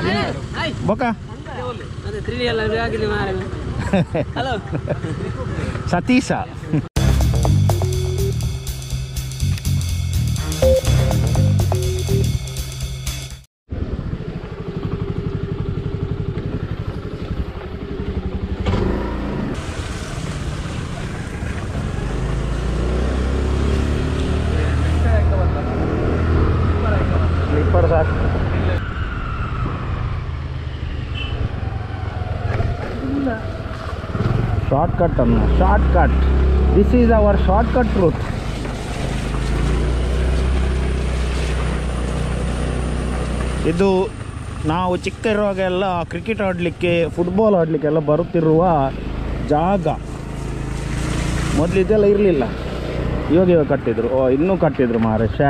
ಬೊಕ ಅದೇ ತ್ರೀ ಎಲ್ಲ ಆಗಿದೆ ಮಾರ ಹಲೋ ಸತೀಶ ಸ್ಲೀಪರ್ ಸಾಕು ಶಾರ್ಟ್ ಕಟ್ ಅನ್ನ short cut this is our short cut route ಇದು ನಾವು ಚಿಕ್ಕ ಇರುವಾಗೆಲ್ಲ ಕ್ರಿಕೆಟ್ ಆಡಲಿಕ್ಕೆ ಫುಟ್ಬಾಲ್ ಆಡಲಿಕ್ಕೆಲ್ಲ ಬರುತ್ತಿರುವ ಜಾಗ ಮೊದಲು ಇದೆಲ್ಲ ಇರಲಿಲ್ಲ ಇವಾಗ ಇವಾಗ ಕಟ್ಟಿದ್ರು ಓ ಇನ್ನೂ ಕಟ್ಟಿದ್ರು ಮಾರೆ ಶ್ಯಾ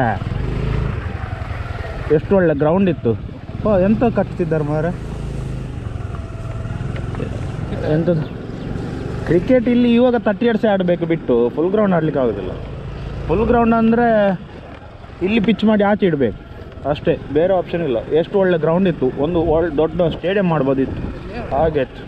ಎಷ್ಟು ಒಳ್ಳೆ ಗ್ರೌಂಡ್ ಇತ್ತು ಓ ಎಂತ ಕಟ್ತಿದ್ದಾರೆ ಮಾರೆ ಎಂಥದ್ದು ಕ್ರಿಕೆಟ್ ಇಲ್ಲಿ ಇವಾಗ ತರ್ಟಿ ಇಯರ್ಸ್ ಆಡಬೇಕು ಬಿಟ್ಟು ಫುಲ್ ಗ್ರೌಂಡ್ ಆಡ್ಲಿಕ್ಕೆ ಆಗೋದಿಲ್ಲ ಫುಲ್ ಗ್ರೌಂಡ್ ಅಂದರೆ ಇಲ್ಲಿ ಪಿಚ್ ಮಾಡಿ ಆಚೆ ಇಡಬೇಕು ಅಷ್ಟೇ ಬೇರೆ ಆಪ್ಷನ್ ಇಲ್ಲ ಎಷ್ಟು ಒಳ್ಳೆ ಗ್ರೌಂಡ್ ಇತ್ತು ಒಂದು ಒಳ್ಳೆ ದೊಡ್ಡ ಸ್ಟೇಡಿಯಂ ಮಾಡ್ಬೋದಿತ್ತು ಹಾಗೆ ಇತ್ತು.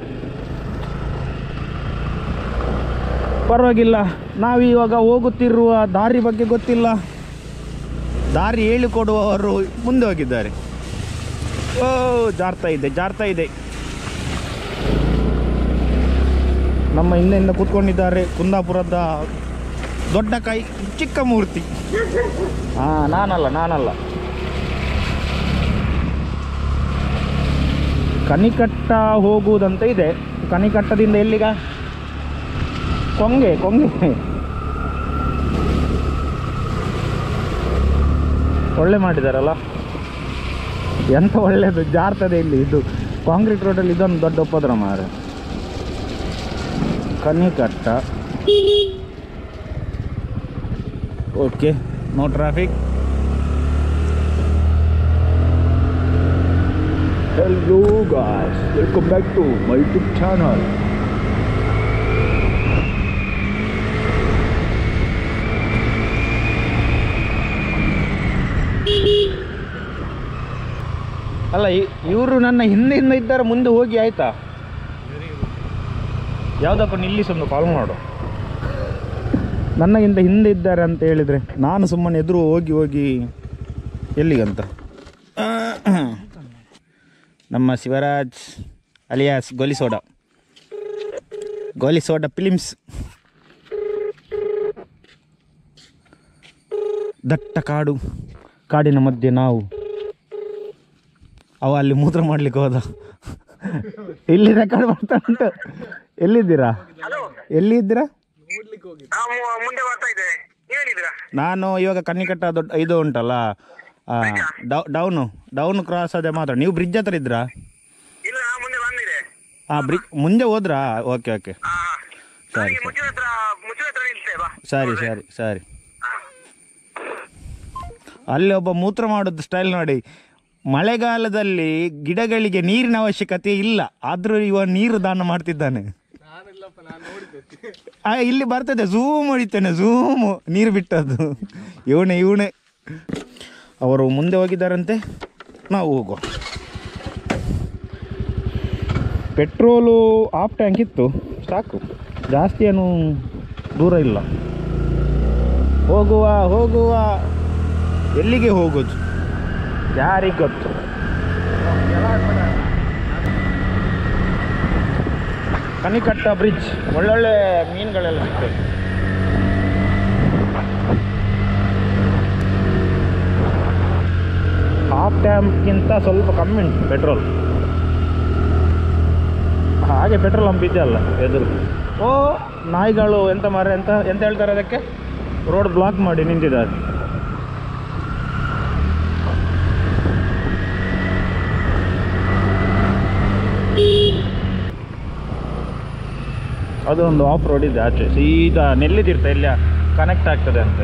ಪರವಾಗಿಲ್ಲ ನಾವು ಇವಾಗ ಹೋಗುತ್ತಿರುವ ದಾರಿ ಬಗ್ಗೆ ಗೊತ್ತಿಲ್ಲ ದಾರಿ ಹೇಳಿಕೊಡುವವರು ಮುಂದೆ ಹೋಗಿದ್ದಾರೆ ಓ ಜಾರ್ತಾ ಇದೆ ಜಾರ್ತಾ ಇದೆ ನಮ್ಮ ಹಿಂದೆಯಿಂದ ಕೂತ್ಕೊಂಡಿದ್ದಾರೆ ಕುಂದಾಪುರದ ದೊಡ್ಡ ಕೈ ಚಿಕ್ಕ ಮೂರ್ತಿ ಹಾಂ ನಾನಲ್ಲ ನಾನಲ್ಲ ಕನಿಕಟ್ಟ ಹೋಗುವುದಂತ ಇದೆ ಕನಿಕಟ್ಟದಿಂದ ಎಲ್ಲಿಗ ಕೊಂಗೆ ಕೊಂಗೆ ಒಳ್ಳೆ ಮಾಡಿದಾರಲ್ಲ ಎಂತ ಒಳ್ಳೇದು ಜಾರ್ತದೆ ಇಲ್ಲಿ ಇದು ಕಾಂಕ್ರೀಟ್ ರೋಡಲ್ಲಿ ಇದೊಂದು ದೊಡ್ಡ ಉಪದ್ರ ಮಾರ ಕನ್ನಿಕಟ್ಟ okay no traffic hello guys welcome back to my YouTube channel ಅಲ್ಲ ಇವರು ನನ್ನ ಹಿಂದೆಯಿಂದ ಇದ್ದಾರೆ ಮುಂದೆ ಹೋಗಿ ಆಯ್ತಾ ಯಾವುದಕ್ಕೂ ನಿಲ್ಲಿಸಿ ಒಂದು ಕಾಲ್ ಮಾಡು ನನಗಿಂತ ಹಿಂದೆ ಇದ್ದಾರೆ ಅಂತ ಹೇಳಿದರೆ ನಾನು ಸುಮ್ಮನೆ ಎದುರು ಹೋಗಿ ಹೋಗಿ ಎಲ್ಲಿಗಂತ ನಮ್ಮ Shivraj alias Goli soda Goli soda films ದಟ್ಟ ಕಾಡು ಕಾಡಿನ ಮಧ್ಯೆ ನಾವು ಅವ ಅಲ್ಲಿ ಮೂತ್ರ ಮಾಡ್ಲಿಕ್ಕೆ ಹೋದ ಇಲ್ಲಿ ರೆಕಾರ್ಡ್ ಮಾಡ್ತಾ ಉಂಟು ಎಲ್ಲಿದ್ದೀರಾ ಎಲ್ಲಿದ್ದೀರಾ ನಾವು ಮುಂದೆ ಬರ್ತಾ ಇದ್ದೇವೆ ನೀವೇನಿದ್ದೀರಾ ನಾನು ಇವಾಗ ಕನ್ನಿಕಟ್ಟ ದೊಡ್ಡ ಇದು ಉಂಟಲ್ಲ ಆ, ಡೌ ಡೌನು ಡೌನ್ ಕ್ರಾಸ್ ಅದೇ ಮಾತ್ರ ನೀವು ಬ್ರಿಡ್ಜ್ ಹತ್ರ ಇದ್ರಾ ಇಲ್ಲ ನಾವು ಮುಂದೆ ಬಂದಿದೆ ಹಾಂ ಬ್ರಿಡ್ಜ್ ಮುಂದೆ ಹೋದ್ರಾ ಓಕೆ ಓಕೆ ಹಾ ಸರಿ ನನಗೆ ಮುಚ್ಚಿನ ಹತ್ರ ಮುಚ್ಚಿನ ಹತ್ರ ನಿಲ್ತೇವೆ ಬಾ ಸರಿ ಸರಿ ಸರಿ ಅಲ್ಲಿ ಒಬ್ಬ ಮೂತ್ರ ಮಾಡೋದು ಸ್ಟೈಲ್ ನೋಡಿ ಮಳೆಗಾಲದಲ್ಲಿ ಗಿಡಗಳಿಗೆ ನೀರಿನ ಅವಶ್ಯಕತೆ ಇಲ್ಲ ಆದರೂ ಇವ ನೀರು ದಾನ ಮಾಡ್ತಿದ್ದಾನೆ ಆ, ಇಲ್ಲಿ ಬರ್ತದೆ ಝೂಮ್ ಹೊಡಿತಾನೆ ಝೂಮ್ ನೀರು ಬಿಟ್ಟದ್ದು ಇವನೇ ಇವನೇ ಅವರು ಮುಂದೆ ಹೋಗಿದ್ದಾರಂತೆ ನಾವು ಹೋಗುವ ಪೆಟ್ರೋಲು ಹಾಫ್ ಟ್ಯಾಂಕ್ ಇತ್ತು ಸಾಕು ಜಾಸ್ತಿ ಏನು ದೂರ ಇಲ್ಲ ಹೋಗುವ ಹೋಗುವ ಎಲ್ಲಿಗೆ ಹೋಗೋದು ಯಾರಿಗೆ ಗೊತ್ತು ಕನಿಕಟ್ಟ ಬ್ರಿಡ್ಜ್ ಒಳ್ಳೊಳ್ಳೆ ಮೀನುಗಳೆಲ್ಲ ಸಿಗ್ತದೆ ಹಾಫ್ ಟ್ಯಾಂಕ್ಗಿಂತ ಸ್ವಲ್ಪ ಕಮ್ಮಿ ಉಂಟು ಪೆಟ್ರೋಲ್ ಹಾಗೆ ಪೆಟ್ರೋಲ್ ಪಂಪ್ ಇದೆಯಲ್ಲ ಎದುರು ಓ ನಾಯಿಗಳು ಎಂತ ಮಾರ ಎಂತ ಎಂತ ಹೇಳ್ತಾರೆ ಅದಕ್ಕೆ ರೋಡ್ ಬ್ಲಾಕ್ ಮಾಡಿ ನಿಂತಿದ್ದಾರೆ ಅದೊಂದು ಆಫ್ ರೋಡ್ ಇದೆ ಆಚೆ ಸೀದಾ ನೆಲ್ಲಿದಿರ್ತ ಇಲ್ಲಿ ಕನೆಕ್ಟ್ ಆಗ್ತದೆ ಅಂತೆ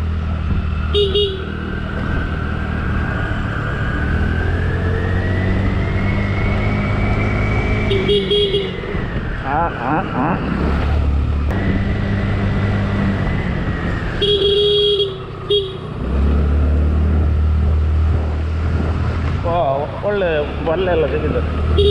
ಆ, ಆ, ಆ. ಓ, ಒಳ್ಳೆ ಒಳ್ಳೆ ಎಲ್ಲ ಸಿಗಿದ್ದು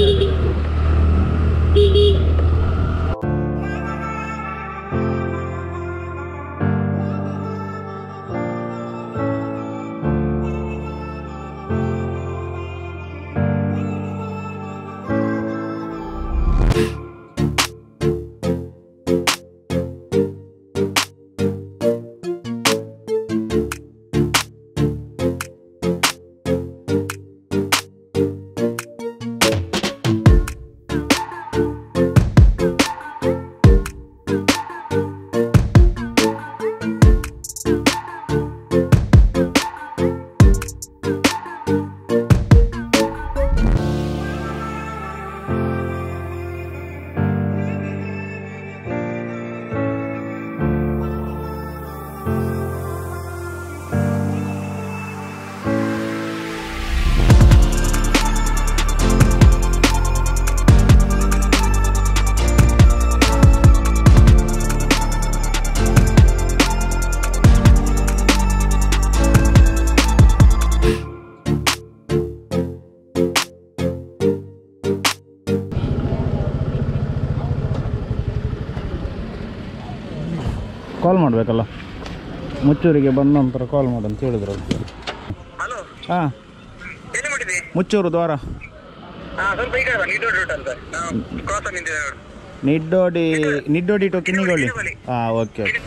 ಕಾಲ್ ಮಾಡಬೇಕಲ್ಲ ಮುಚ್ಚೂರಿಗೆ ಬಂದ ನಂತರ ಕಾಲ್ ಮಾಡು ಅಂತ ಹೇಳಿದ್ರು ಹಲೋ ಹಾಂ ಎಲ್ಲಿ ಮಾಡಿದ್ರಿ ಮುಚ್ಚೂರು ದ್ವಾರ ಹಾ ಸ್ವಲ್ಪ ಈ ಕಡೆ ಬನ್ನಿ ಇದು ರೂಟ್ ಅಂತ ನಾವು ಕ್ರಾಸ್ ಅಲ್ಲಿ ನಿಂತಿದ್ದೇವೆ ನೋಡಿ. ನಿಡ್ಡೋಡಿ ನಿಡ್ಡೋಡಿ ಟು ಕಿನ್ನಿಗೋಳಿ ಕಿನ್ನಿಗೋಳಿ. ಹಾಂ ಓಕೆ ಓಕೆ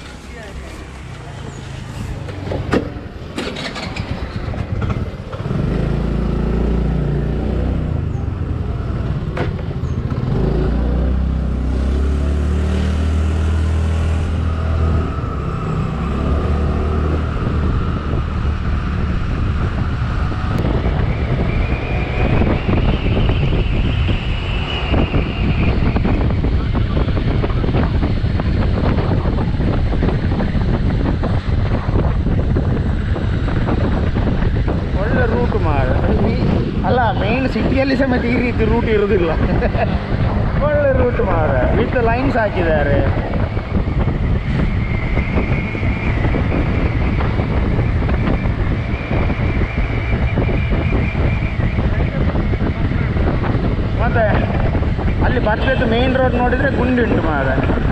ಒಳ್ಳೆ ರೂಟ್ ಮಾರ ಅಲ್ಲ ಮೇನ್ ಸಿಟಿಯಲ್ಲಿ ಸಮೇತ ಈ ರೀತಿ ರೂಟ್ ಇರುವುದಿಲ್ಲ ಒಳ್ಳೆ ರೂಟ್ ಮಾರ ವಿತ್ ಲೈನ್ಸ್ ಹಾಕಿದ್ದಾರೆ ಮತ್ತೆ ಅಲ್ಲಿ ಬರ್ಬೇಕು ಮೇನ್ ರೋಡ್ ನೋಡಿದ್ರೆ ಗುಂಡಿ ಉಂಟು ಮಾರ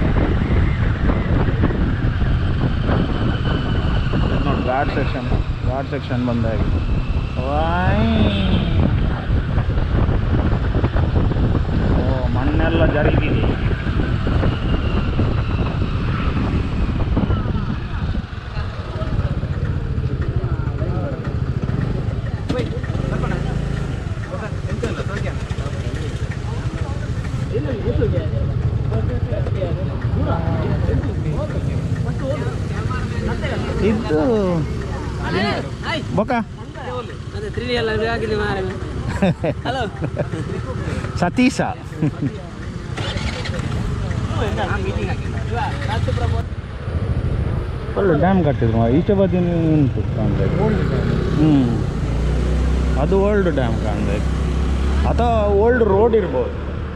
ನೋಡಿ ಘಾಟ್ ಸೆಕ್ಷನ್ ಘಾಟ್ ಸೆಕ್ಷನ್ ಬಂದಾಗಿ ವಾಯ್. ಓ ಮಣ್ಣೆಲ್ಲ ಜರುಗಿದೆ ಇದು ಬೊಕ ಅದೇ ತ್ರೀ ಎಲ್ಲ ಆಗಿದೆ ಮಾರೆ ಹಲೋ ಸತೀಶ ಒಳ್ಳೆ ಡ್ಯಾಮ್ ಕಟ್ಟಿದ್ರು ಈಚೆ ಬದಿ ಉಂಟು ಕಾಣ್ಬೇಕು ಹ್ಞೂ ಅದು ಓಲ್ಡ್ ಡ್ಯಾಮ್ ಕಾಣ್ಬೇಕು ಅಥವಾ ಓಲ್ಡ್ ರೋಡ್ ಇರ್ಬೋದು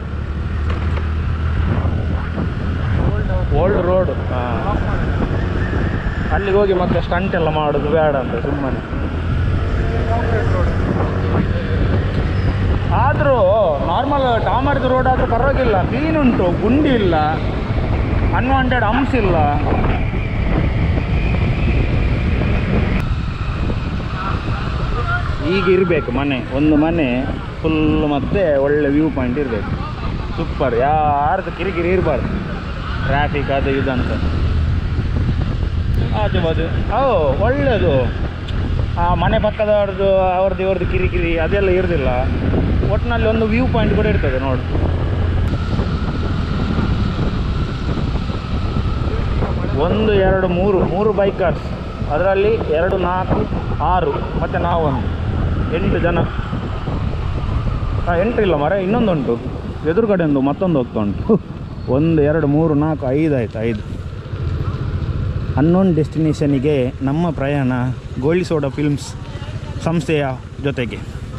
ಓಲ್ಡ್ ರೋಡ್ ಹಾಂ ಅಲ್ಲಿಗೆ ಹೋಗಿ ಮತ್ತೆ ಸ್ಟಂಟ್ ಎಲ್ಲ ಮಾಡೋದು ಬೇಡ ಅಂತ ಸುಮ್ಮನೆ ಆದರೂ ನಾರ್ಮಲ್ ಟಾಮರ್ದು ರೋಡ್ ಆದರೂ ಪರವಾಗಿಲ್ಲ ಕ್ಲೀನ್ ಉಂಟು ಗುಂಡಿ ಇಲ್ಲ ಅನ್ವಾಂಟೆಡ್ ಹಂಪ್ಸ್ ಇಲ್ಲ ಈಗ ಇರಬೇಕು ಮನೆ ಒಂದು ಮನೆ ಫುಲ್ ಮತ್ತೆ ಒಳ್ಳೆ ವ್ಯೂ ಪಾಯಿಂಟ್ ಇರಬೇಕು ಸೂಪರ್ ಯಾರ್ದು ಕಿರಿಕಿರಿ ಇರಬಾರ್ದು ಟ್ರಾಫಿಕ್ ಅದು ಇದು ಅಂತ ಆಚೆ ಬಾಜು ಓ ಒಳ್ಳೆಯದು ಆ ಮನೆ ಪಕ್ಕದವ್ರದ್ದು ಅವ್ರದ್ದು ಇವ್ರದ್ದು ಕಿರಿಕಿರಿ ಅದೆಲ್ಲ ಇರೋದಿಲ್ಲ ಒಟ್ಟಿನಲ್ಲಿ ಒಂದು ವ್ಯೂ ಪಾಯಿಂಟ್ ಕೂಡ ಇರ್ತದೆ ನೋಡು ಒಂದು ಎರಡು ಮೂರು ಮೂರು ಬೈಕರ್ಸ್ ಅದರಲ್ಲಿ ಎರಡು ನಾಲ್ಕು ಆರು ಮತ್ತು ನಾವೊಂದು ಎಂಟು ಜನ ಹಾಂ ಎಂಟು ಇಲ್ಲ ಮರ ಇನ್ನೊಂದುಂಟು ಎದುರುಗಡೆ ಒಂದು ಮತ್ತೊಂದು ಹೋಗ್ತಾ ಉಂಟು ಒಂದು ಎರಡು ಮೂರು ನಾಲ್ಕು ಐದು ಆಯ್ತು ಐದು ಅನ್ನೋನ್ ಡೆಸ್ಟಿನೇಷನಿಗೆ ನಮ್ಮ ಪ್ರಯಾಣ ಗೋಳಿ ಸೋಡಾ ಫಿಲ್ಮ್ಸ್ ಸಂಸ್ಥೆಯ ಜೊತೆಗೆ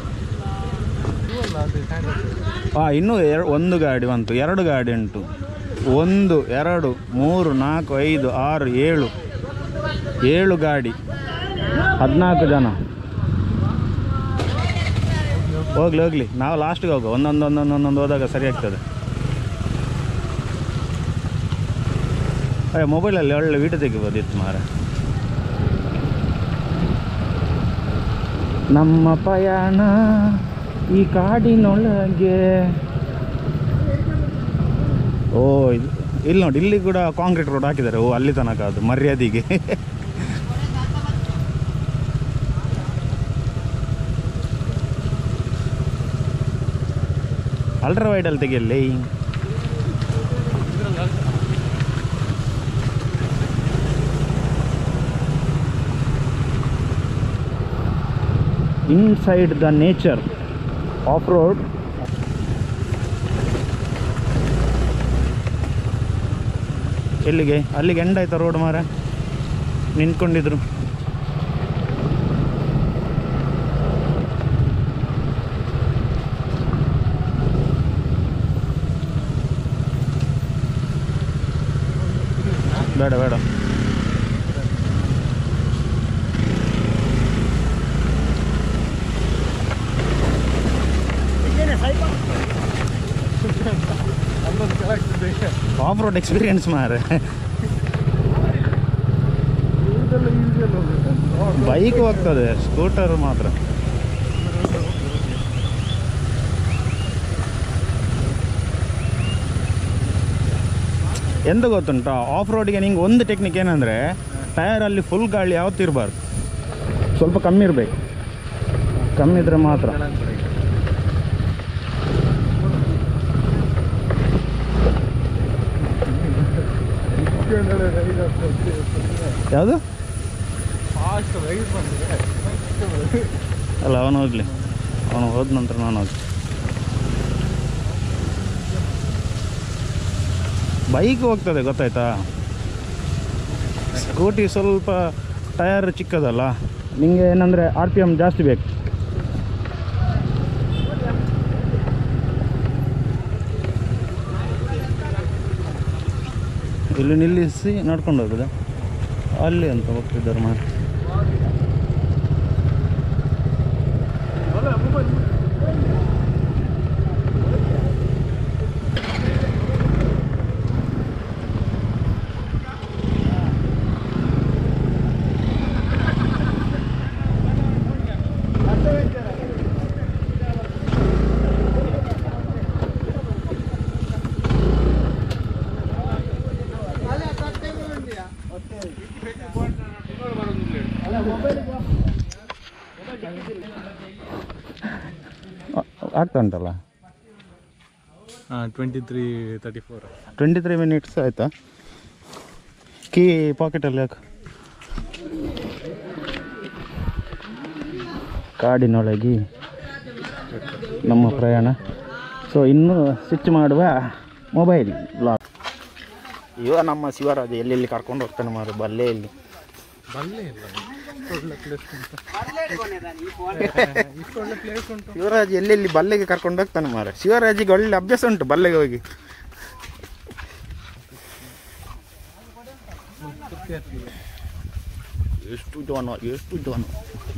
ಹಾಂ ಇನ್ನೂ ಎರಡು ಒಂದು ಗಾಡಿ ಬಂತು ಎರಡು ಗಾಡಿ ಉಂಟು ಒಂದು ಎರಡು ಮೂರು ನಾಲ್ಕು ಐದು ಆರು ಏಳು ಏಳು ಗಾಡಿ ಹದಿನಾಲ್ಕು ಜನ ಹೋಗ್ಲಿ ಹೋಗ್ಲಿ ನಾವು ಲಾಸ್ಟ್ಗೆ ಹೋಗೋ ಒಂದೊಂದು ಒಂದೊಂದು ಒಂದೊಂದು ಹೋದಾಗ ಸರಿ ಆಗ್ತದೆ ಅಯ್ಯ ಮೊಬೈಲಲ್ಲಿ ಒಳ್ಳೆ ವೀಡಿಯೋ ತೆಗಿಬೋದಿತ್ತು ಮಾರ ನಮ್ಮ ಪಯಣ ಈ ಕಾಡಿನೊಳಗೆ ಓ ಇದು ಇಲ್ಲಿ ನೋಡಿ ಇಲ್ಲಿ ಕೂಡ ಕಾಂಕ್ರೀಟ್ ರೋಡ್ ಹಾಕಿದ್ದಾರೆ ಓ ಅಲ್ಲಿ ತನಕ ಅದು ಮರ್ಯಾದೆಗೆ ಅಲ್ಟ್ರಾ ವೈಡಲ್ಲಿ ತೆಗಿಯಲ್ಲಿ inside the nature off road ಎಲ್ಲಿಗೆ ಅಲ್ಲಿಗೆ ಎಂಡ್ ಆಯ್ತಾ ರೋಡ್ ಮಾರ ನಿಂತ್ಕೊಂಡಿದ್ರು ಬೇಡ ಬೇಡ ಆಫ್ ರೋಡ್ ಎಕ್ಸ್ಪೀರಿಯನ್ಸ್ ಮಾರೆ ಬೈಕ್ ಹೋಗ್ತದೆ ಸ್ಕೂಟರ್ ಮಾತ್ರ ಎಂತ ಗೊತ್ತುಂಟಾ ಆಫ್ ರೋಡಿಗೆ ನಿಂಗೆ ಒಂದು ಟೆಕ್ನಿಕ್ ಏನಂದರೆ ಟಯರಲ್ಲಿ ಫುಲ್ ಗಾಳಿ ಯಾವತ್ತೂ ಇರಬಾರ್ದು ಸ್ವಲ್ಪ ಕಮ್ಮಿ ಇರಬೇಕು ಕಮ್ಮಿ ಇದ್ರೆ ಮಾತ್ರ ಯಾವುದು ಅಲ್ಲ ಅವನು ಹೋಗ್ಲಿ ಅವನು ಹೋದ ನಂತರ ನಾನು ಹೋಗ್ಲಿ ಬೈಕ್ ಹೋಗ್ತದೆ ಗೊತ್ತಾಯ್ತಾ ಸ್ಕೂಟಿ ಸ್ವಲ್ಪ ಟಯರ್ ಚಿಕ್ಕದಲ್ಲ ನಿಮಗೆ ಏನಂದರೆ ಆರ್ ಪಿ ಎಮ್ ಜಾಸ್ತಿ ಬೇಕು ಇಲ್ಲಿ ನಿಲ್ಲಿಸಿ ನಡ್ಕೊಂಡು ಹೋಗುದಾ ಅಲ್ಲಿ ಅಂತ ಹೋಗ್ತಿದ್ದಾರೆ ಮಾಡಿ ಆಗ್ತಾ ಉಂಟಲ್ಲ ಹಾಂ twenty three thirty four twenty three minutes ಆಯಿತಾ ಕೀ ಪಾಕೆಟಲ್ಲಿ ಯಾಕೆ ಕಾಡಿನೊಳಗೆ ನಮ್ಮ ಪ್ರಯಾಣ ಸೊ ಇನ್ನು ಸ್ವಿಚ್ ಮಾಡುವ ಮೊಬೈಲ್ ಬ್ಲಾಕ್ ಇವ ನಮ್ಮ ಶಿವರಾಜ ಎಲ್ಲೆಲ್ಲಿ ಕರ್ಕೊಂಡು ಹೋಗ್ತಾನೆ ಮಾರು ಬಲ್ಲೆಯಲ್ಲಿ ಬಲ್ಲೆ ಇಲ್ಲ ಒಳ್ಳೆ ಪ್ಲೇಸ್ ಉಂಟು ಇಷ್ಟು ಒಳ್ಳೆ ಪ್ಲೇಸ್ ಉಂಟು ಶಿವರಾಜ್ ಎಲ್ಲೆಲ್ಲಿ ಬಲ್ಲೆಗೆ ಕರ್ಕೊಂಡು ಹೋಗ್ತಾನೆ ಮಾರ ಶಿವರಾಜಿಗೆ ಒಳ್ಳೆ ಅಭ್ಯಾಸ ಉಂಟು ಬಲ್ಲೆಗೆ ಹೋಗಿ ಎಷ್ಟು ಜನ ಎಷ್ಟು ಜನ